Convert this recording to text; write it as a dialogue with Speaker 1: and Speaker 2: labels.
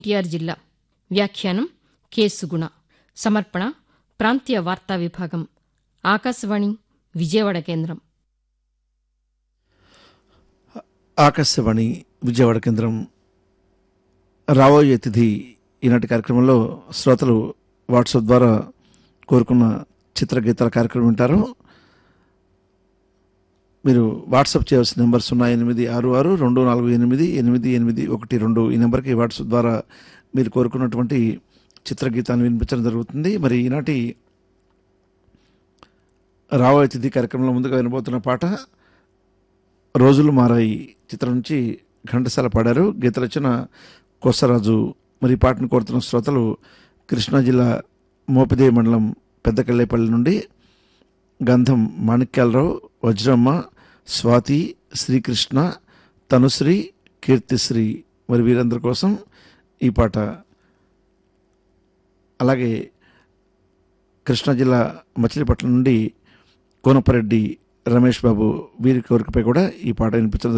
Speaker 1: TR జిల్లా వ్యాఖ్యానం K సుగుణ సమర్పణ ప్రాంతీయ వార్తా విభాగం ఆకాశవాణి విజయవాడ కేంద్రం
Speaker 2: ఆకాశవాణి విజయవాడ కేంద్రం రాబోయే తిథి ఈనాటి కార్యక్రమంలో శ్రోతలు వాట్సాప్ ద్వారా కోరుకున్న చిత్రగీతాల కార్యక్రమం వింటారు మీరు వాట్సాప్ చేయవలసిన నెంబర్ సున్నా ఎనిమిది ఆరు ఆరు రెండు నాలుగు ఎనిమిది ఎనిమిది ఎనిమిది ఒకటి రెండు ఈ నెంబర్కి వాట్సాప్ ద్వారా మీరు కోరుకున్నటువంటి చిత్రగీతాన్ని వినిపించడం జరుగుతుంది మరి ఈనాటి రాబోయే తిథి కార్యక్రమంలో ముందుగా వినబోతున్న పాట రోజులు మారాయి చిత్రం నుంచి ఘంటసాల పాడారు గీత రచన కొసరాజు మరి ఈ పాటను కోరుతున్న శ్రోతలు కృష్ణా జిల్లా మోపిదే మండలం పెద్దకల్లేపల్లి నుండి గంధం మాణిక్యాలరావు వజ్రమ్మ స్వాతి శ్రీకృష్ణ తనుశ్రీ కీర్తిశ్రీ మరి వీరందరి కోసం ఈ పాట అలాగే కృష్ణా జిల్లా మచిలీపట్నం నుండి కోనపరెడ్డి రమేష్ బాబు వీరి కోరికపై కూడా ఈ పాట వినిపించడం